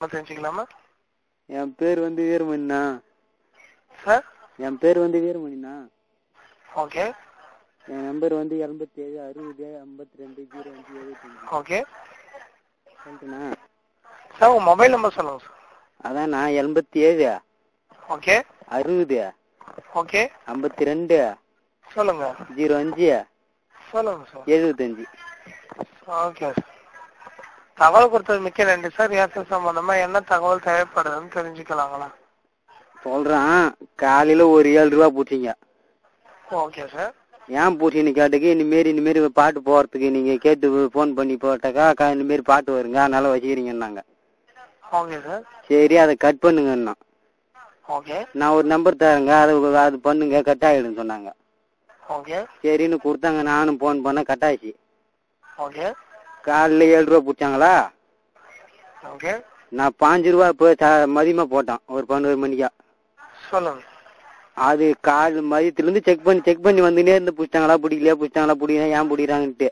தெரிஞ்சுக்கலாமா என் பேர் வந்து வீரமணிண்ணா சார் என் பேர் வந்து வீரமணிண்ணா ஓகே என் நம்பர் வந்து எண்பத்தி ஏழு அறுபது ஐம்பத்தி ரெண்டு ஜீரோ அஞ்சு எழுபத்தஞ்சு ஓகே சொல்லிட்டுண்ணா சார் உங்க மொபைல் நம்பர் சொல்லுங்க சார் அதாண்ணா எண்பத்தி ஏழு ஓகே அறுபது ஓகே ஐம்பத்தி ரெண்டு சொல்லுங்க ஜீரோ அஞ்சு சொல்லுங்க சார் எழுபத்தஞ்சு ஓகே சார் தகவல் கொடுத்தது மிக்க நன்றி சார் ஏர்டெல் சம்பந்தமா என்ன தகவல் தேவைப்படுதுன்னு தெரிஞ்சுக்கலாங்களா சொல்றான் காலையில ஒரு ஏழு ரூபா போட்டீங்க ஓகே சார் ஏன் பூச்சின்னு கேட்டுக்கு இனிமேரி இனிமேரி பாட்டு போறதுக்கு நீங்க கேட்டு ஃபோன் பண்ணி போட்டாக்கா அக்கா இனிமேரி பாட்டு வருங்க அதனால வச்சுக்கிறீங்கன்னாங்க ஓகே சார் சரி அதை கட் பண்ணுங்கண்ணா ஓகே நான் ஒரு நம்பர் தரேங்க அது அது பண்ணுங்க கட் ஆயிடுன்னு சொன்னாங்க ஓகே சரின்னு கொடுத்தாங்க நானும் ஃபோன் பண்ண கட் ஆயிடுச்சு ஓகே காலைல ஏழு ரூபா பிடிச்சாங்களா ஓகே நான் பாஞ்சு ரூபா இப்போ ச- மதியமா போட்டேன் ஒரு பன்னெண்டு மணிக்கா சொல்லுங்க அது கால் மதியத்துல இருந்து செக் பண்ணி செக் பண்ணி வந்துனே இருந்து பிடிச்சாங்களா பிடிக்கலையா பிடிச்சாங்களா பிடிக்கல ஏன் பிடிக்கிறாங்கன்ட்டு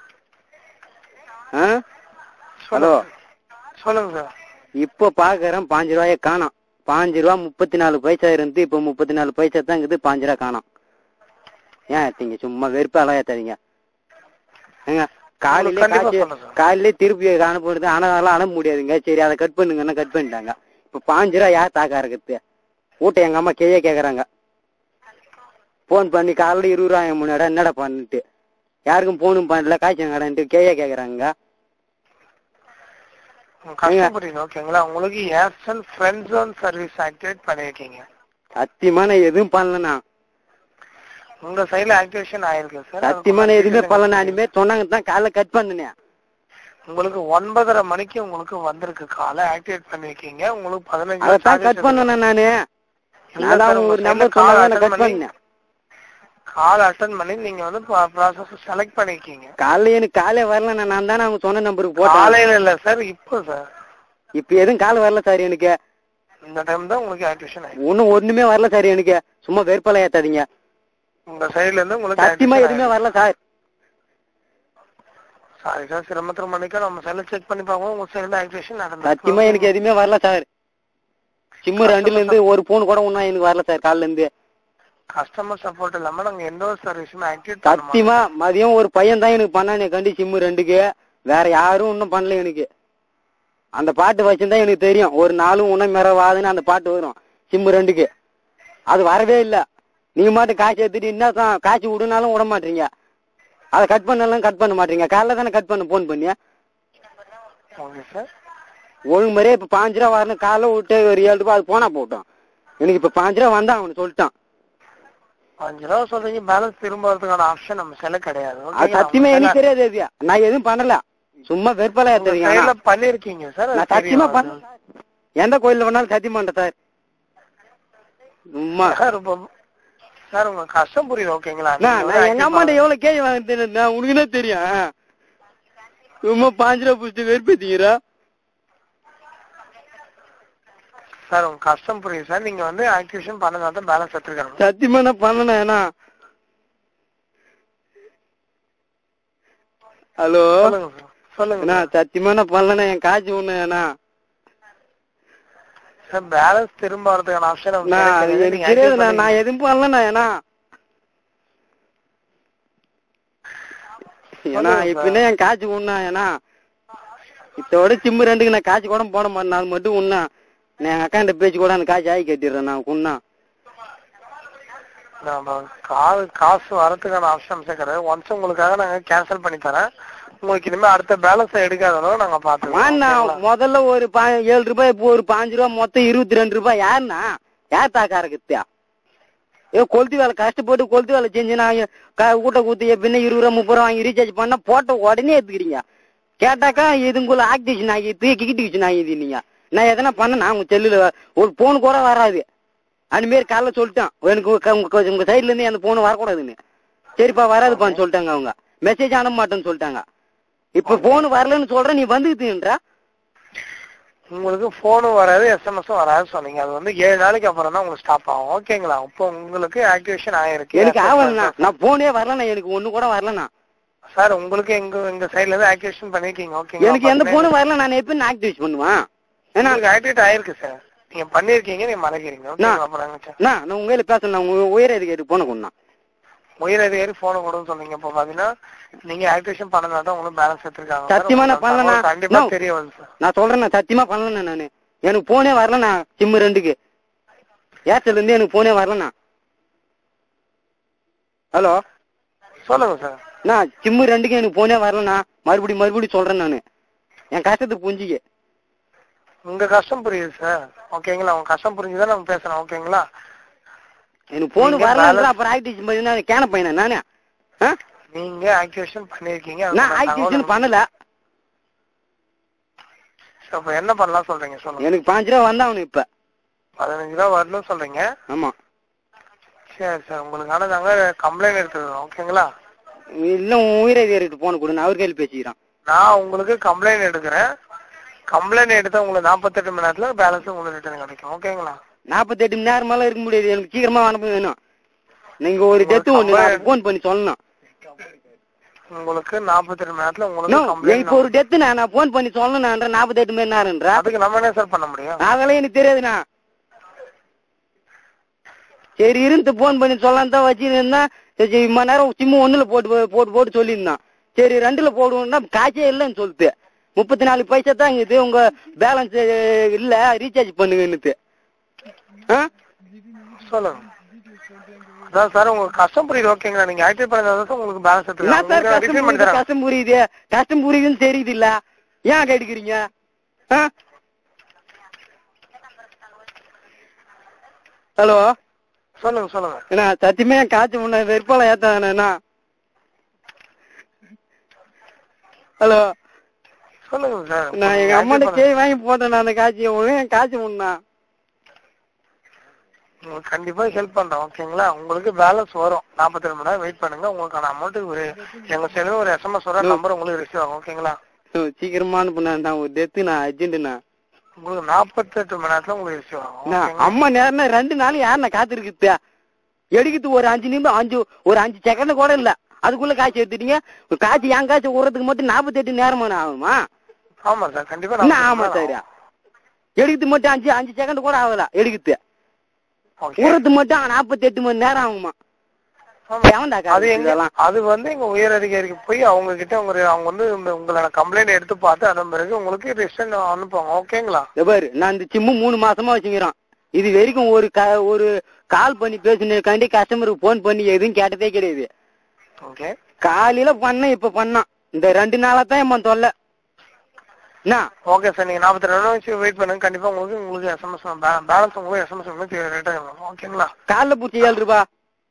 ஆ ஹலோ சொல்லுங்க சார் இப்போ பாக்குறேன் பாஞ்சு ரூபாய காணோம் பாஞ்சு ரூபா முப்பத்தி நாலு பைசா இருந்து இப்போ முப்பத்தி நாலு பைசா தான் இருக்குது பாஞ்சு ரூபா காணோம் ஏன் ஏத்தீங்க சும்மா வெறுப்பாலாம் ஏத்தாதீங்க ஏங்க காலையில கண்டிப்பா காசு சொல்றேன் சார். காலையில திருப்பி அனுப்புறது ஆனா அதெல்லாம் அனுப்ப முடியாதுங்க சரி அதை கட் பண்ணுங்கன்னா கட் பண்ணிட்டாங்க இப்ப பாஞ்சு ரூபா யார் தாக்கா இருக்குது வீட்டை எங்க அம்மா கையே கேக்குறாங்க போன் பண்ணி காலையில இருபது ரூபா முன்னாடி என்னடா பண்ணிட்டு யாருக்கும் போனும் பண்ணல காய்ச்சங்கடான்ட்டு கையே கேக்குறாங்க உங்க கஷ்டம் புரியுது ஓகேங்களா உங்களுக்கு Aircel friend zone service activate பண்ணிருக்கீங்க சத்தியமா நான் எதுவும் பண்ணலண்ணா உங்க சைடுல ஆக்டிவேஷன் ஆயிருக்கு சார் சத்தியமா நான் எதுவுமே பண்ணல இனிமே சொன்னாங்க தான் காலைல கட் பண்ணினேன் உங்களுக்கு ஒன்பதரை மணிக்கு உங்களுக்கு வந்திருக்கு காலை ஆக்டிவேட் பண்ணிருக்கீங்க உங்களுக்கு பதினஞ்சு அதான் கட் பண்ணேன் நானு இல்ல அதான் சார், உங்க ஒரு side ல நம்பர் call சொன்னாங்க நான் attend கட் பண்ணி- பண்ணேன் கால் அட்டன் பண்ணி நீங்க வந்து ப்ராசஸ் செலக்ட் பண்ணிருக்கீங்க காலைல எனக்கு காலே வரல நான் தானே அவங்க சொன்ன நம்பருக்கு போட்டேன் காலையில இல்ல சார் இப்போ சார் இப்ப எதுவும் கால் வரல சார் எனக்கு இந்த டைம் தான் உங்களுக்கு ஆக்டிவேஷன் ஆயிருக்கு ஒண்ணும் ஒண்ணுமே வரல சார் எனக்கு சும்மா வெறுப்பல ஏத்தாதீங்க உங்க சைடுல இருந்து உங்களுக்கு சத்தியமா எதுவுமே வரல சார் சாரி சார் சிரமத்திர மணிக்கு நம்ம சைடுல செக் பண்ணி பார்ப்போம் உங்க சைடுல ஆக்டிவேஷன் நடந்து சத்தியமா எனக்கு எதுவுமே வரல சார் சிம்மு ரெண்டுல இருந்து ஒரு போன் கூட ஒன்னும் எனக்கு வரல சார் காலைல இருந்து கஸ்டமர் சப்போர்ட் இல்லாம நாங்க எந்த ஒரு சர்வீஸுமே ஆக்டிவேட் பண்ண மாட்டோம் சத்தியமா மதியம் ஒரு பையன் தான் எனக்கு பண்ணானே கண்டி சிம்மு ரெண்டுக்கு வேற யாரும் ஒன்னும் பண்ணல எனக்கு அந்த பாட்டு வச்சிருந்தா எனக்கு தெரியும் ஒரு நாளும் உன்ன மிரவாதுன்னு அந்த பாட்டு வரும் சிம்மு ரெண்டுக்கு அது வரவே இல்ல நீங்க மட்டும் காசு எடுத்துட்டு என்ன தான் காசு விடுனாலும் விட மாட்டீங்க அதை கட் பண்ணாலும் கட் பண்ண மாட்டீங்க காலைல தானே கட் பண்ண போன் பண்ணி ஓகே சார் ஒழுங்கு மாதிரியே இப்ப பாஞ்சு ரூபா வரணும் காலைல விட்டு ஒரு ஏழு ரூபாய் அது போனா போட்டோம் எனக்கு இப்ப பாஞ்சு ரூபா வந்தா அவனு சொல்லிட்டான் அஞ்சு ரூபா சொல்றீங்க பேலன்ஸ் திரும்ப வரதுக்கான ஆப்ஷன் நம்ம செல்ல கிடையாது அது ஓகேங்களா? சத்தியமா உங்க எனக்கு தெரியாது அது. நான் எதுவும் பண்ணல சும்மா வெறுப்பலா உங்க ஏத்துறீங்க சைடுல பண்ணிருக்கீங்க சார் அது நான் சத்தியமா தெரியும் பண்ண எந்த கோயில்ல வேணாலும் சத்தியமா பண்றேன் சார் சும்மா சார் இப்போ சார் உங்க கஷ்டம் புரியுது ஓகேங்களா நான் நீங்க நான் வந்து எங்க active அம்மாட்ட எவ்வளவு கேள்வி வாங்கிட்டேன் உனக்கு என்ன தெரியும் சும்மா பாஞ்சு ரூபா புடிச்சு வெறுப்பேத்தீங்களா சார் உங்க கஷ்டம் புரியுது சார் நீங்க வந்து ஆக்டிவேஷன் பண்ணதால தான் பேலன்ஸ் எடுத்துருக்காங்க சத்தியமா நான் பண்ணணும் ஏன்னா ஹலோ சொல்லுங்க சார் சொல்லுங்க அண்ணா சத்தியமா நான் பண்ணலண்ணா என் காசு ஒண்ணு ஏன்னா சார் பேலன்ஸ் திரும்ப வரதுக்கான ஆப்ஷன் நான் அது எனக்கு தெரியாதுண்ணா நான் எதுவும் பண்ணலண்ணா ஏன்னா ஏன்னா சொல்லுங்க இப்ப என்ன என் காசு ஒண்ணா ஏன்னா இத்தோட சிம்மு ரெண்டுக்கு நான் காசு கூட போட மாட்டேன் அது மட்டும் ஒண்ணா நான் எங்க அக்காண்ட பேச்சு கூட அந்த காசு ஆகி கட்டிடுறேன் நான் உண்ணா கால் காசு வரதுக்கான ஆப்ஷன் கிடையாது ஒன்ஸ் உங்களுக்காக நாங்க கேன்சல் பண்ணி தரேன் உங்களுக்கு இனிமே அடுத்த பேலன்ஸ் எடுக்காதனால நாங்க வாண்ணா பாத்துக்கோம் முதல்ல ஒரு பா ஏழு ரூபாய் இப்போ ஒரு பாஞ்சு ரூபாய் மொத்தம் இருபத்தி ரெண்டு ரூபாய் யாருண்ணா யார் தாக்கா இருக்குத்தியா ஏ கொளுத்தி வேலை கஷ்டப்பட்டு கொளுத்தி வேலை செஞ்சு நான் க- ஊட்ட கூத்தி பின்ன இருபது ரூபா முப்பது ரூபா வாங்கி ரீசார்ஜ் பண்ணா போட்ட உடனே எடுத்துக்கிறீங்க கேட்டாக்கா இதுங்குள்ள ஆக்டிவேஷன் ஆகிது கிக்கிட்டிவேஷன் ஆகிது நீங்க நான் எதனா பண்ண நான் உங்க செல்லுல ஒரு போன் கூட வராது அந்த மாரி காலைல சொல்லிட்டேன் எனக்கு உங்க- உங்க உங்க சைடுல இருந்து அந்த போன் வரக்கூடாதுன்னு சரிப்பா வராதுப்பான்னு சொல்லிட்டாங்க அவங்க மெசேஜ் அனுப்ப மாட்டேன்னு சொல்லிட்டாங்க இப்ப போன் வரலன்னு சொல்றேன் நீ வந்துக்கிட்டுன்றா உங்களுக்கு போனும் வராது எஸ்எம்எஸும் வராது சொன்னீங்க அது வந்து ஏழு நாளைக்கு அப்புறம் தான் உங்களுக்கு ஸ்டாப் ஆகும் ஓகேங்களா இப்போ உங்களுக்கு ஆக்டிவேஷன் ஆயிருக்கு எனக்கு ஆகலண்ணா நான் போனே வரலண்ணா எனக்கு ஒண்ணு கூட வரலண்ணா சார் உங்களுக்கு எங்க எங்க சைடுல இருந்து ஆக்டிவேஷன் பண்ணிருக்கீங்க ஓகேங்களா எனக்கு எந்த போனும் வரல நான் எப்படி ஆக்டிவேட் பண்ணுவேன் ஏன்னா உங்களுக்கு ஆக்டிவேட் ஆயிருக்கு சார் நீங்க பண்ணிருக்கீங்க நீங்க மறைக்கிறீங்க ஓகே நான்- அப்புறம் சார் அண்ணா நான் உங்க கையில பேசணும் நான் உங்க உயர் அதிகாரி போன கொண்டா உயர் அதிகாரி போன கொடுன்னு சொன்னீங்க இப்போ பாத்தீங்கன்னா நீங்க ஆக்டிவேஷன் பண்ணனால தான் உங்களுக்கு பேலன்ஸ் எடுத்திருக்காங்க சத்தியமா நான் பண்ணலண்ணா. கண்டிப்பா No. தெரிய வருது சார் நான் சொல்றேன் நான் சத்தியமா பண்ணலண்ணா நானு எனக்கு போனே வரலண்ணா சிம்மு ரெண்டுக்கு ஏர்டெல் இருந்து எனக்கு போனே வரலண்ணா ஹலோ சொல்லுங்க சார் நான் சிம்மு ரெண்டுக்கு எனக்கு போனே வரலண்ணா மறுபடியும் மறுபடியும் சொல்றேன் நானு என் கஷ்டத்தை புரிஞ்சுக்க உங்க கஷ்டம் புரியுது சார் ஓகேங்களா உங்க கஷ்டம் புரிஞ்சுதான் நம்ம பேசுறோம் ஓகேங்களா எனக்கு போன் நீங்க வரலன்ற balance- அப்புறம் ஆக்டிவேஷன் பண்ணி கேன பையனா நானு ஆ? நீங்க ஆக்டிவேஷன் பண்ணிருக்கீங்க நான் ஆக்டிவேஷன் பண்ணல அப்ப என்ன பண்ணலாம் சொல்றீங்க சொல்லுங்க எனக்கு பாஞ்சு ரூபா வந்தாவணும் இப்ப பதினஞ்சு ரூபா வரணும்னு சொல்றீங்க ஆமா சரி சார் உங்களுக்கான நாங்க கம்ப்ளைண்ட் எடுத்துக்கிறோம் ஓகேங்களா இல்ல உன் உயிரதிகாரிட்டு போன கொடு நான் அவர் கையில் பேசிக்கிறேன் நான் உங்களுக்கு கம்ப்ளைண்ட் எடுக்கிறேன் கம்ப்ளைண்ட் எடுத்தா உங்களுக்கு நாற்பத்தெட்டு மணி நேரத்துல பேலன்ஸ் உங்களுக்கு ரிட்டர்ன் கிடைக்கும் ஓகேங்களா நாற்பத்தெட்டு மணி நேரமெல்லாம் இருக்க முடியாது எனக்கு சீக்கிரமா அனுப்ப வேணும் நீங்க ஒரு டெத்து ஒண்ணு போன் பண்ணி சொல்லணும் உங்களுக்கு நாற்பத்தெட்டு மணி நேரத்துல No, உங்களுக்கு இப்ப கம்ப்ளைண்ட் ஒரு டெத்து நான் நான் போன் பண்ணி சொல்லணும்ன்ற நாற்பத்தெட்டு மணி நேரம்ன்ற அதுக்கு நம்ம என்ன சார் பண்ண முடியும் அதெல்லாம் எனக்கு தெரியாதுண்ணா சரி இருந்து போன் பண்ணி சொல்லலாம் தான் வச்சிருந்தேன் சரி இம்ம நேரம் சிம்மு ஒண்ணுல போட்டு போ- போட்டு போட்டு சொல்லியிருந்தான் சரி ரெண்டுல போடுவோம்னா காய்ச்சே இல்லைன்னு சொல்லிட்டு முப்பத்தி நாலு பைசா தான் இங்குது உங்க பேலன்ஸ் இல்ல ரீசார்ஜ் பண்ணுங்கன்னுட்டு ஆ? சொல்லுங்க அதான் சார் உங்களுக்கு கஷ்டம் புரியுது ஓகேங்களா நீங்க ஆக்டிவ் பண்ணதால தான் உங்களுக்கு பேலன்ஸ் என்ன சார் எடுத்துக்கலாம் கஷ்டம் ரிட்டர்ன் பண்ணி புரியுது தரேன் கஷ்டம் புரியுது கஷ்டம் புரியுதுன்னு தெரியுது இல்ல ஏன் கேட்டுக்கிறீங்க ஹலோ சொல்லுங்க சொல்லுங்க என்ன சத்தியமே என் காய்ச்சி முன்ன வெறுப்பால ஏத்தானா ஹலோ சொல்லுங்க சார் நான் எங்க அம்மாட்ட கேய் வாங்கி போட்டேன் நான் அந்த காய்ச்சியை ஒழுங்கு என் காய்ச்சி முன்னா உங்களுக்கு கண்டிப்பா ஹெல்ப் பண்றோம் ஓகேங்களா உங்களுக்கு பேலன்ஸ் வரும் நாற்பத்தி மணி நேரம் வெயிட் பண்ணுங்க உங்களுக்கான அமௌண்ட் ஒரு எங்க சைடுல ஒரு எஸ்எம்எஸ் வர நம்பர் உங்களுக்கு ரிசீவ் ஆகும் ஓகேங்களா சீக்கிரமா அனுப்புனேன் நான் ஒரு டெத்து நான் அர்ஜென்ட்டுண்ணா உங்களுக்கு நாற்பத்தெட்டு மணி நேரத்துல உங்களுக்கு ரிசீவ் ஆகும் நான் ஓகேங்களா? அம்மா நேரம் ரெண்டு நாள் யாருண்ணா காத்திருக்குது எடுக்கிறது ஒரு அஞ்சு நிமிடம் அஞ்சு ஒரு அஞ்சு செகண்ட் கூட இல்ல அதுக்குள்ள காய்ச்சி எடுத்துட்டீங்க ஒரு காய்ச்சி என் காய்ச்சி விடுறதுக்கு மட்டும் நாற்பத்தெட்டு நேரமான ஆகுமா ஆமா சார் கண்டிப்பா என்ன 48 ஆமா மணி சார் நேரம் எடுக்கிறது மட்டும் அஞ்சு அஞ்சு செகண்ட் கூட ஆகல எடுக்கிறது ஓகே உரத்து மட்டும் நாற்பத்தெட்டு மணி நேரம் ஆகுமா ஆமா. எவன்டா அது காசு எங்க இதெல்லாம் அது வந்து எங்க உயர் அதிகாரிக்கு போய் அவங்க கிட்ட உங்க அவங்க வந்து இந்த- உங்களோட கம்ப்ளைண்ட் எடுத்து பார்த்து அதன் பிறகு உங்களுக்கு ரிசல்ட் அனுப்புவாங்க ஓகேங்களா இதோ பாரு நான் இந்த சிம்மு மூணு மாசமா வச்சுக்கிறேன் இது வரைக்கும் ஒரு க- ஒரு கால் பண்ணி பேசினதுக்காண்டி கஸ்டமருக்கு போன் பண்ணி எதுவும் கேட்டதே கிடையாது ஓகே காலையில பண்ண இப்ப பண்ணான் இந்த ரெண்டு நாளா தான் என் தொல்லை என்ன ஓகே சார் நீங்க நாற்பத்தி ரெண்டு நிமிஷம் வெயிட் பண்ணுங்க கண்டிப்பா உங்களுக்கு உங்களுக்கு எஸ்எம்எஸ் பேலன்ஸ் உங்களுக்கு எஸ்எம்எஸ் ரிட்டர்ன் ஓகேங்களா காலைல பூச்சி ஏழு ரூபா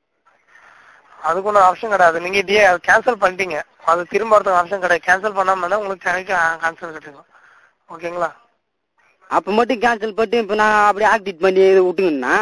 அதுக்கு ஒன்றும் ஆப்ஷன் கிடையாது நீங்க டே கேன்சல் பண்ணிட்டீங்க அது திரும்ப வரதுக்கு ஆப்ஷன் கிடையாது கேன்சல் பண்ணாம இருந்தா உங்களுக்கு கிடைக்க கேன்சல் கிடைக்கும் ஓகேங்களா அப்ப மட்டும் கேன்சல் பண்ணிட்டு இப்ப நான் அப்படியே ஆக்டிவேட் பண்ணி விட்டுங்கண்ணா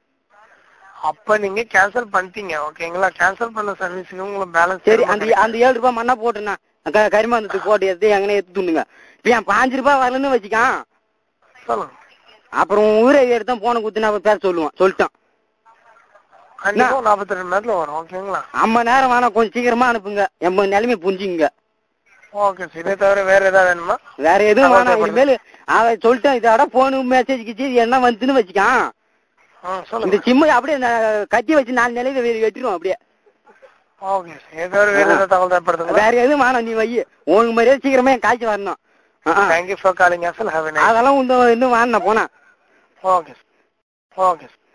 அப்ப நீங்க கேன்சல் பண்ணிட்டீங்க ஓகேங்களா கேன்சல் பண்ண சர்வீஸுக்கு உங்களுக்கு பேலன்ஸ் சரி அந்த அந்த ஏழு ரூபாய் மண்ணா போட்டுண்ணா க- கரிமாந்தத்துக்கு போட்டு எடுத்து எங்கனே எடுத்துட்டுங்க இப்ப என் பாஞ்சு ரூபாய் வரலன்னு வச்சுக்கான் சொல்லுங்க அப்புறம் ஊரே எடுத்தா போன குத்து நான் பேச சொல்லுவான் சொல்லிட்டான் கண்டிப்பா நாற்பத்தி ரெண்டு நேரத்துல வரும் ஓகேங்களா ஐம்பது நேரம் வேணாம் கொஞ்சம் சீக்கிரமா அனுப்புங்க எண்பது நிலைமை புரிஞ்சுங்க ஓகே சார் இதை தவிர வேற ஏதாவது வேணுமா வேற எதுவும் அதான் வேணாம் இனிமேல் அவன் சொல்லிட்டான் இதோட போனு மெசேஜ் கிச்சு என்ன வந்துன்னு வச்சுக்கான் ஆ இந்த சொல்லுங்க சிம்ம அப்படியே நான் கத்தி வச்சு நாலு நிலையில வெ- வெட்டிடுவோம் அப்படியே ஓகே சார் இதை தவிர வேற ஏதாவது தகவல் தேவைப்படுதுங்களா வேற எதுவும் வேணாம் நீ வை உனக்கு மாதிரியே சீக்கிரமா என் காய்ச்சி வரணும் ஆ, ஆ. Thank you for calling Aircel have nice அதெல்லாம் இன்னும் இன்னும் வேணாம் போனா ஓகே ஓகே